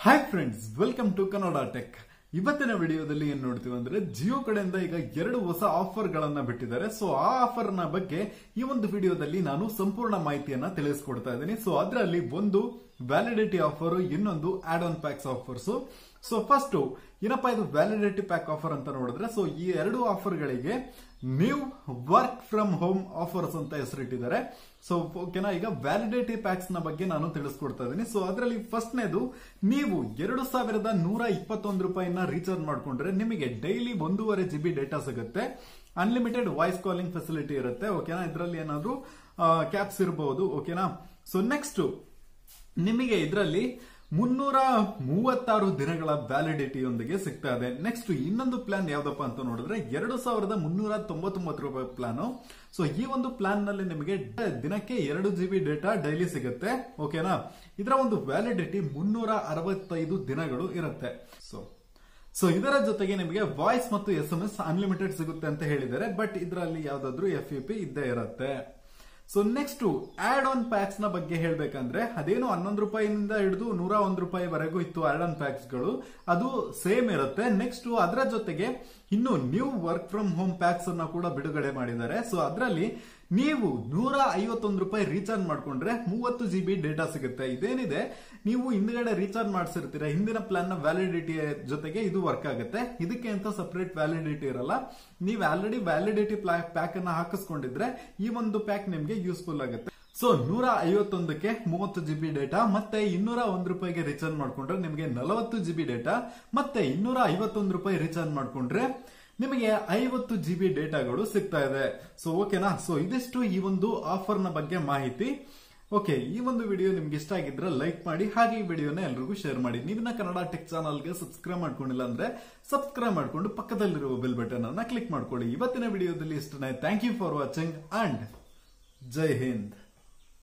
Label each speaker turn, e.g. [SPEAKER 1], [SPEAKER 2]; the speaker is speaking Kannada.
[SPEAKER 1] hi friends welcome to Kannada tech ಇವತ್ತಿನ ವಿಡಿಯೋದಲ್ಲಿ ಏನ್ ನೋಡ್ತೀವಿ ಅಂದ್ರೆ ಜಿಯೋ ಕಡೆಯಿಂದ ಈಗ ಎರಡು ಹೊಸ ಆಫರ್ ಗಳನ್ನ ಬಿಟ್ಟಿದ್ದಾರೆ ಸೊ ಆ ಆಫರ್ ನ ಬಗ್ಗೆ ಈ ಒಂದು ವಿಡಿಯೋದಲ್ಲಿ ನಾನು ಸಂಪೂರ್ಣ ಮಾಹಿತಿಯನ್ನ ತಿಳಿಸ್ಕೊಡ್ತಾ ಇದ್ದೀನಿ ಸೊ ಅದರಲ್ಲಿ ಒಂದು ವ್ಯಾಲಿಡಿಟಿ ಆಫರ್ ಇನ್ನೊಂದು add on packs offers so first ಏನಪ್ಪಾ ಇದು ವ್ಯಾಲಿಡಿಟಿ ಪ್ಯಾಕ್ ಆಫರ್ ಅಂತ ನೋಡಿದ್ರೆ ಸೊ ಈ ಎರಡು ಆಫರ್ ಗಳಿಗೆ new work from home offers ಅಂತ ಹೆಸರಿಟ್ಟಿದ್ದಾರೆ ಸೊ ಓಕೆನಾ ಈಗ ವ್ಯಾಲಿಡಿಟಿ ಪ್ಯಾಕ್ಸ್ ನ ಬಗ್ಗೆ ನಾನು ತಿಳಿಸ್ಕೊಡ್ತಾ ಇದ್ದೀನಿ ಸೊ ಅದರಲ್ಲಿ ಫಸ್ಟ್ನೇದು ನೀವು ಎರಡು ಸಾವಿರದ ನೂರ ಇಪ್ಪತ್ತೊಂದು ರೂಪಾಯಿನ ರೀಚಾರ್ಜ್ ಮಾಡ್ಕೊಂಡ್ರೆ ನಿಮಗೆ ಡೈಲಿ ಒಂದೂವರೆ ಜಿಬಿ ಡೇಟಾ ಸಿಗುತ್ತೆ ಅನ್ಲಿಮಿಟೆಡ್ ವಾಯ್ಸ್ ಕಾಲಿಂಗ್ ಫೆಸಿಲಿಟಿ ಇರುತ್ತೆ ಓಕೆನಾ ಇದರಲ್ಲಿ ಏನಾದ್ರು ಕ್ಯಾಪ್ಸ್ ಇರಬಹುದು ಓಕೆನಾ ಸೊ ನೆಕ್ಸ್ಟ್ ನಿಮಗೆ ಇದರಲ್ಲಿ ಮುನ್ನೂರ ಮೂವತ್ತಾರು ದಿನಗಳ ವ್ಯಾಲಿಡಿಟಿಯೊಂದಿಗೆ ಸಿಗ್ತಾ ಇದೆ ನೆಕ್ಸ್ಟ್ ಇನ್ನೊಂದು ಪ್ಲಾನ್ ಯಾವ್ದಪ್ಪ ಅಂತ ನೋಡಿದ್ರೆ ಎರಡು ಸಾವಿರದ ಮುನ್ನೂರ ತೊಂಬತ್ತೊಂಬತ್ತು ರೂಪಾಯಿ ಪ್ಲಾನ್ ಸೊ ಈ ಒಂದು ಪ್ಲಾನ್ ನಲ್ಲಿ ನಿಮಗೆ ದಿನಕ್ಕೆ ಎರಡು ಜಿಬಿ ಡೇಟಾ ಡೈಲಿ ಸಿಗುತ್ತೆ ಓಕೆನಾ ಇದರ ಒಂದು ವ್ಯಾಲಿಡಿಟಿ ಮುನ್ನೂರ ಅರವತ್ತೈದು ದಿನಗಳು ಇರುತ್ತೆ ಸೊ ಸೊ ಇದರ ಜೊತೆಗೆ ನಿಮಗೆ ವಾಯ್ಸ್ ಮತ್ತು ಎಸ್ ಎಂ ಎಸ್ ಅನ್ಲಿಮಿಟೆಡ್ ಸಿಗುತ್ತೆ ಅಂತ ಹೇಳಿದ್ದಾರೆ ಬಟ್ ಇದರಲ್ಲಿ ಯಾವ್ದಾದ್ರು ಎಫ್ ಯು ಪಿ ಇದ್ದೇ ಇರುತ್ತೆ so next add on packs ನ ಬಗ್ಗೆ ಹೇಳ್ಬೇಕಂದ್ರೆ ಅದೇನು ಹನ್ನೊಂದು ರೂಪಾಯಿನಿಂದ ಹಿಡಿದು ನೂರ ಒಂದು ರೂಪಾಯಿವರೆಗೂ ಇತ್ತು ಆಡ್ ಆನ್ ಪ್ಯಾಕ್ಸ್ ಗಳು ಅದು ಸೇಮ್ ಇರುತ್ತೆ ನೆಕ್ಸ್ಟ್ ಅದರ ಜೊತೆಗೆ ಇನ್ನು new work from home packs ಅನ್ನ ಕೂಡ ಬಿಡುಗಡೆ ಮಾಡಿದ್ದಾರೆ ಸೊ ಅದರಲ್ಲಿ ನೀವು ನೂರ ಐವತ್ತೊಂದು ರೂಪಾಯಿ ರೀಚಾರ್ಜ್ ಮಾಡ್ಕೊಂಡ್ರೆ ಮೂವತ್ತು ಜಿಬಿ ಡೇಟಾ ಸಿಗುತ್ತೆ ಇದೇನಿದೆ ನೀವು ಹಿಂದ್ಗಡೆ ರೀಚಾರ್ಜ್ ಮಾಡಿಸಿರ್ತೀರಾ ಹಿಂದಿನ ಪ್ಲಾನ್ ನ ವ್ಯಾಲಿಡಿಟಿ ಜೊತೆಗೆ ಇದು ವರ್ಕ್ ಆಗುತ್ತೆ ಇದಕ್ಕೆ ಅಂತ ಸಪರೇಟ್ ವ್ಯಾಲಿಡಿಟಿ ಇರಲ್ಲ ನೀವು ಆಲ್ರೆಡಿ ವ್ಯಾಲಿಡಿಟಿ ಪ್ಯಾಕ್ ಅನ್ನ ಹಾಕಿಸ್ಕೊಂಡಿದ್ರೆ ಈ ಒಂದು ಪ್ಯಾಕ್ ನಿಮ್ಗೆ ಯೂಸ್ಫುಲ್ ಆಗುತ್ತೆ ಸೊ ನೂರ ಐವತ್ತೊಂದಕ್ಕೆ ಮೂವತ್ತು ಜಿಬಿ ಡೇಟಾ ಮತ್ತೆ ಇನ್ನೂರ ಒಂದು ರೂಪಾಯಿಗೆ ರೀಚಾರ್ಜ್ ಮಾಡ್ಕೊಂಡ್ರೆ ನಿಮಗೆ ನಲವತ್ತು ಜಿಬಿ ಡೇಟಾ ಮತ್ತೆ ಇನ್ನೂರ ಐವತ್ತೊಂದು ರೂಪಾಯಿ ರೀಚಾರ್ಜ್ ಮಾಡ್ಕೊಂಡ್ರೆ ನಿಮಗೆ ಐವತ್ತು ಜಿಬಿ ಡೇಟಾಗಳು ಸಿಗ್ತಾ ಇದೆ ಸೊ ಓಕೆನಾ ಸೊ ಇದಿಷ್ಟು ಈ ಒಂದು ಆಫರ್ ನ ಬಗ್ಗೆ ಮಾಹಿತಿ ಓಕೆ ಈ ಒಂದು ವಿಡಿಯೋ ನಿಮ್ಗೆ ಇಷ್ಟ ಆಗಿದ್ರೆ ಲೈಕ್ ಮಾಡಿ ಹಾಗೆ ಈ ವಿಡಿಯೋನ ಎಲ್ರಿಗೂ ಶೇರ್ ಮಾಡಿ ನೀವಿನ ಕನ್ನಡ ಟೆಕ್ ಚಾನಲ್ಗೆ ಸಬ್ಸ್ಕ್ರೈಬ್ ಮಾಡ್ಕೊಂಡಿಲ್ಲ ಅಂದ್ರೆ ಸಬ್ಸ್ಕ್ರೈಬ್ ಮಾಡ್ಕೊಂಡು ಪಕ್ಕದಲ್ಲಿರುವ ಬೆಲ್ ಬಟನ್ ಅನ್ನ ಕ್ಲಿಕ್ ಮಾಡ್ಕೊಳ್ಳಿ ಇವತ್ತಿನ ವಿಡಿಯೋದಲ್ಲಿ ಇಷ್ಟನೇ thank you for watching and Jai Hind